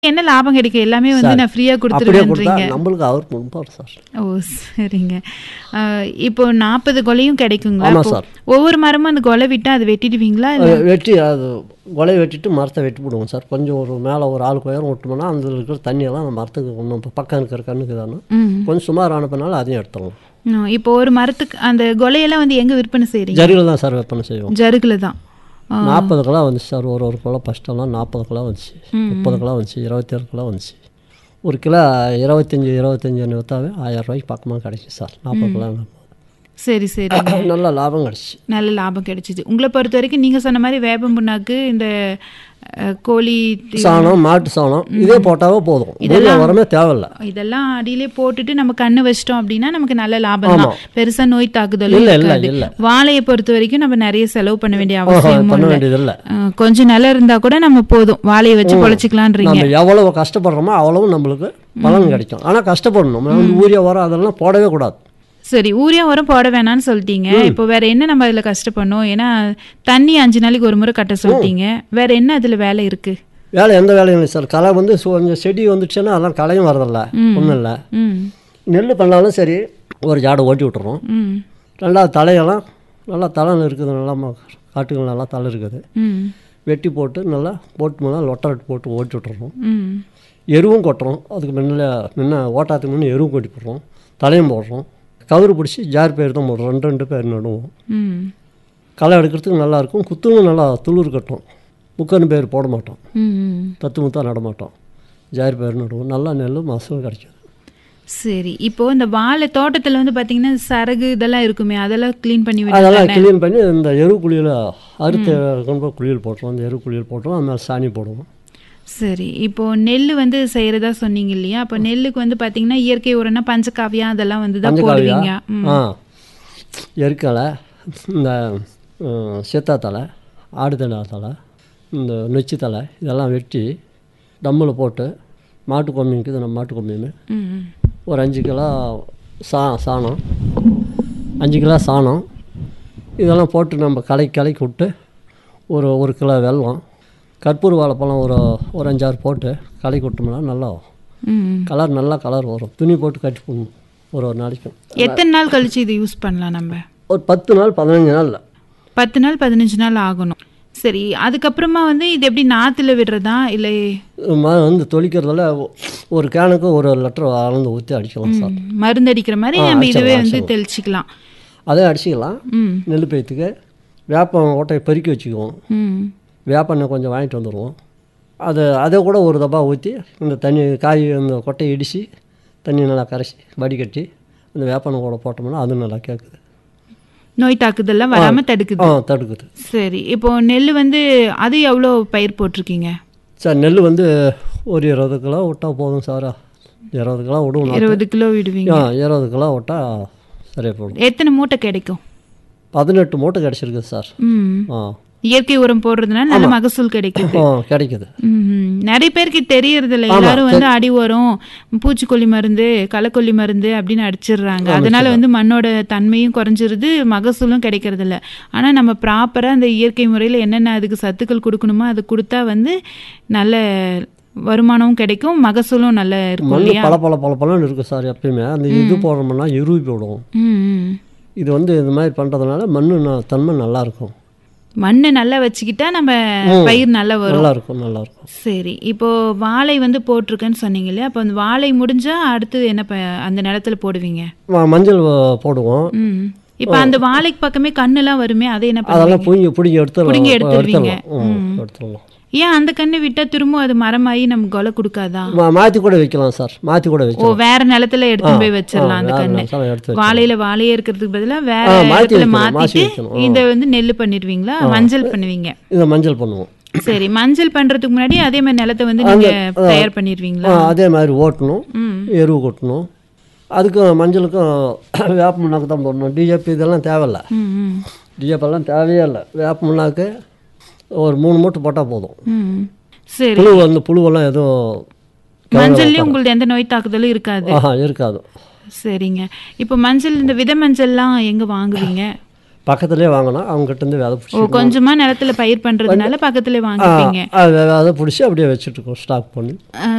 என்ன லாபம் கிடைக்கும் எல்லாமே வந்து சார், நான் ஃப்ரீயா அப்படியே கொடுத்தா கொடுத்துருவேன்றீங்க நம்மளுக்கு அவர் முன்பார் சார் ஓ சரிங்க அஹ், இப்போ நாற்பது கொலையும் கிடைக்குங்களா ஆமா இப்போ சார். ஒவ்வொரு மரமும் அந்த கொலை விட்டா அது வெட்டிடுவீங்களா இல்ல அது வெட்டி அது கொலை வெட்டிட்டு மரத்தை வெட்டி போடுவோம் சார் கொஞ்சம் ஒரு மேலே ஒரு ஆளுக்கு உயரம் விட்டோம்னா அந்த இருக்கிற தண்ணியெல்லாம் அந்த மரத்துக்கு ஒன்றும் பக்கம் இருக்கிற கண்ணுக்கு தானே ம் கொஞ்சம் சுமார் ஆனப்பினால அதையும் எடுத்துடலாம் ம், இப்போ ஒரு மரத்துக்கு அந்த கொலையெல்லாம் வந்து எங்க விற்பனை செய்றீங்க ஜரியில் தான் சார் விற்பனை செய்வோம் ஜருகுல தான் ஆ, நாற்பது கிலோ வந்துச்சு சார் ஒரு ஒரு கிலோ ஃபஸ்ட்டெல்லாம் நாற்பது கிலோ வந்துச்சு முப்பது கிலோ வந்துச்சு இருபத்தேழு கிலோ வந்துச்சு ஒரு கிலோ இருபத்தஞ்சி இருபத்தஞ்சி விற்றாவே ஆயிரம் ரூபாய்க்கு பக்கமாக கிடைக்கும் சார் நாற்பது கிலோ சரி சரி நல்ல லாபம் கிடச்சி நல்ல லாபம் கிடைச்சிது உங்களை பொறுத்த வரைக்கும் நீங்க சொன்ன மாதிரி வேப்பம் புண்ணாக்கு இந்த அஹ், கோழி தி- சாணம் மாட்டு சாணம் இதே போட்டாவே போதும் இதெல்லாம் உரமே தேவையில்ல இதெல்லாம் அடியிலே போட்டுட்டு நம்ம கண்ணு வச்சிட்டோம் அப்படின்னா நமக்கு நல்ல லாபம் தான் பெருசா நோய் தாக்குதலும் இல்ல, இல்ல, இருக்காது இல்ல. வாழையை பொறுத்த வரைக்கும் நம்ம நிறைய செலவு பண்ண வேண்டிய பண்ண அவசியமும் இல்லை வேண்டியதில்லை அஹ், கொஞ்சம் நிலம் இருந்தா கூட நம்ம போதும் வாழையை வச்சு பொழைச்சிக்கலான்றீங்க நம்ம எவ்வளவு கஷ்டப்படுறோமோ அவ்வளவு நம்மளுக்கு பலன் கிடைக்கும் ஆனால் கஷ்டப்படணும் நம்ம வந்து ஊரியா உரம் அதெல்லாம் போடவே கூடாது சரி ஊரியா உரம் போட வேணாம்னு சொல்லிட்டீங்க இப்போ வேற என்ன நம்ம அதுல கஷ்டப்படணும் ஏன்னா தண்ணி அஞ்சு நாளைக்கு ஒரு முறை கட்ட சொல்லிட்டீங்க வேற என்ன அதுல வேலை இருக்கு வேலை எந்த வேலையும் இல்லை சார் களை வந்து சு- கொஞ்சம் செடி வந்துச்சுன்னா அதெல்லாம் களையும் வரதில்ல ஒன்றும் இல்லை ம் நெல் பண்ணாலும் சரி ஒரு ஜாடை ஓட்டி விட்டுறோம் ம் ரெண்டாவது தலையெல்லாம் நல்லா தலை இருக்குது நல்லா ம- காட்டுகள் நல்லா தலை இருக்குது ம் வெட்டி போட்டு நல்லா போட்டு மேலே லொட்டரட்டு போட்டு ஓட்டி விட்டுறோம் ம் எருவும் கொட்டுறோம் அதுக்கு முன்னில் முன்ன ஓட்டாத்துக்கு முன்னே எருவும் கொட்டி போடுறோம் தலையும் போடுறோம் கவுரு பிடிச்சி ஜார் பயிர் தான் போடுறோம் ரெண்டு ரெண்டு பேர் நடுவோம் ம் களை எடுக்கிறதுக்கு நல்லாயிருக்கும் குத்துவும் நல்லா துளிர் கட்டும் முக்கன்னு பேர் போட மாட்டோம் ம் தத்து முத்தா நட மாட்டோம் ஜார் பயிர் நடுவோம் நல்லா நெல் மசூல் கிடைக்கும் சரி இப்போ இந்த வாழை தோட்டத்துல வந்து பாத்தீங்கன்னா சரகு இதெல்லாம் இருக்குமே அதெல்லாம் க்ளீன் பண்ணி அதெல்லாம் விடுங்க கிளீன் பண்ணி இந்த எரு குழியில் அறுத்து கொண்டு போய் குளியல் போட்டுருவோம் அந்த எரு குளியல் போட்டுருவோம் அது மேலே சாணி போடுவோம் சரி இப்போ நெல் வந்து செய்யறதா சொன்னீங்க இல்லையா அப்போ நெல்லுக்கு வந்து பாத்தீங்கன்னா இயற்கை உரம்னா பஞ்சகாவியா அதெல்லாம் வந்து தான் பஞ்சகாவியா போடுவீங்க ம். ஆ எருக்கலை இந்த ம், சீத்தா தலை ஆடுதடா தலை இந்த நொச்சி தலை இதெல்லாம் வெட்டி டம்மில் போட்டு மாட்டு கொம்பிக்கு நம்ம மாட்டு கொம்பின்னு ம், ம். ஒரு அஞ்சு கிலோ சா சாணம் அஞ்சு கிலோ சாணம் இதெல்லாம் போட்டு நம்ம கலக்கி கலக்கி விட்டு ஒரு ஒரு கிலோ வெல்லம் கற்பூர வாழைப்பழம் ஒரு ஒரு அஞ்சாறு போட்டு கலக்கி விட்டோம்னா நல்லா ம், ம். கலர் நல்லா கலர் வரும் துணி போட்டு கட்டி போடணும் ஒரு ஒரு நாளைக்கும் எத்தனை நாள் கழிச்சு இது யூஸ் பண்ணலாம் நம்ம ஒரு பத்து நாள் பதினஞ்சு நாளில் பத்து நாள் பதினஞ்சு நாள் ஆகணும் சரி அதுக்கப்புறமா வந்து இது எப்படி நாத்துல விடுறதா இல்லை வந்து தொளிக்கிறதால ஒரு கேனுக்கு ஒரு லிட்டர் அளந்து ஊற்றி அடிக்கலாம் சார் ம், மருந்து அடிக்கிற மாதிரி ஆ, நம்ம இதுவே அடிச்சிடலாம், வந்து தெளிச்சிக்கலாம் அதே அடிச்சிக்கலாம் ம் நெல் பயித்துக்கு வேப்பம் ஓட்டையை பெருக்கி வச்சுக்குவோம் ம் வேப்பெண்ணெய் கொஞ்சம் வாங்கிட்டு வந்துடுவோம் அது அதை கூட ஒரு தப்பா ஊற்றி இந்த தண்ணி காய் இந்த கொட்டையை இடித்து தண்ணி நல்லா கரைச்சி வடிகட்டி இந்த வேப்பெண்ணெய் கூட போட்டோம்னா அது நல்லா கேட்குது நோய் தாக்குதல்லாம் வராம தடுக்குது ஆ தடுக்குது சரி இப்போ நெல் வந்து அது எவ்வளோ பயிர் போட்டிருக்கீங்க சார் நெல் வந்து ஒரு இருபது கிலோ விட்டால் போதும் சாரா இருபது கிலோ விடுவோம் இருபது கிலோ விடுவீங்க ஆ இருபது கிலோ விட்டால் சரியாக போடும் எத்தனை மூட்டை கிடைக்கும் பதினெட்டு மூட்டை கிடச்சிருக்கு சார் ம் ஆ இயற்கை உரம் போடுறதுனால நல்ல மகசூல் கிடைக்கும் ஆ கிடைக்குது ம்ஹும். நிறைய பேருக்கு தெரியறது இல்ல எல்லாரும் வந்து அடி உரம் பூச்சிக்கொல்லி மருந்து களைக்கொல்லி மருந்து அப்படின்னு அடிச்சிடுறாங்க அதனால வந்து மண்ணோட தன்மையும் குறைஞ்சிருது மகசூலும் கிடைக்கிறது இல்ல ஆனா நம்ம ப்ராப்பரா அந்த இயற்கை முறையில என்னென்ன அதுக்கு சத்துக்கள் கொடுக்கணுமோ அது கொடுத்தா வந்து நல்ல வருமானமும் கிடைக்கும் மகசூலும் நல்ல இருக்கும் மண் இல்லையா பல பல பல பலன்னு இருக்குது சார் எப்பயுமே அந்த இது போடுறோம்னா எருவி போடுவோம் ம், ம். இது வந்து இந்த மாதிரி பண்ணுறதுனால மண் ந- தன்மை நல்லா இருக்கும் மண்ணை நல்லா வச்சுக்கிட்டா நம்ம பயிர் நல்லா வரும் நல்லா இருக்கும் நல்லா இருக்கும் சரி இப்போ வாழை வந்து போட்டிருக்கேன்னு சொன்னீங்க இல்லையா அப்போ அந்த வாழை முடிஞ்சா அடுத்து என்ன ப- அந்த நிலத்துல போடுவீங்க ம- மஞ்சள் வ- போடுவோம் ம் இப்போ அந்த வாழைக்கு பக்கமே கண்ணுலாம் வருமே அதை என்ன பண்ணுவீங்க அதெல்லாம் புடிங்கி பிடிங்கி எடுத்துடலாம் புடுங்கி எடுத்துருவீங்க. எடுத்துடலாம் ம், எடுத்துடலாம் ஏன் அந்த கண்ணு விட்டா திரும்ப அது மரமாயி நமக்கு கொலை கொடுக்காதா மா- மாத்தி கூட வைக்கலாம் சார் மாத்தி கூட ஓ வைக்கலாம் வேற நிலத்துல எடுத்து போய் வச்சிடலாம் அந்த வேற கண்ணு நிலத்துல எடுத்து வச்சு வாழையில வாழையே இருக்கிறதுக்கு பதிலா வேற ஆ, மாத்தி இடத்துல வைக்கணும், மாத்தி மாத்திட்டு வைக்கணும். இதை வந்து நெல் பண்ணிடுவீங்களா மஞ்சள் பண்ணுவீங்க இதை மஞ்சள் பண்ணுவோம் சரி மஞ்சள் பண்றதுக்கு முன்னாடி அதே மாதிரி நிலத்தை வந்து நீங்க தயார் பண்ணிடுவீங்களா ஆ, அதே மாதிரி ஓட்டணும் ம் எருவு கொட்டணும் அதுக்கும் மஞ்சளுக்கும் வேப்ப முன்னாக்கு தான் போடணும் டிஏபி இதெல்லாம் தேவையில்ல ம் ம் டிஏபி எல்லாம் தேவையே இல்லை வேப்ப முன்னாக்கு ஒரு மூணு மூட்டை போட்டால் போதும் ம் சரி புழு வந்து புழுவெல்லாம் எதுவும் மஞ்சள்லயும் உங்களுக்கு எந்த நோய் தாக்குதலும் இருக்காது ஆஹா இருக்காது சரிங்க இப்போ மஞ்சள் இந்த வித மஞ்சள்லாம் எங்க வாங்குவீங்க பக்கத்துலேயே வாங்கினா அவங்ககிட்ட இருந்து விதை ஓ பிடிச்சி கொஞ்சமா நிலத்துல பயிர் பண்றதுனால பக்கத்துல வாங்கிப்பீங்க அதை பிடிச்சி அப்படியே வச்சுட்டு இருக்கோம் ஸ்டாக் பண்ணி அஹ்,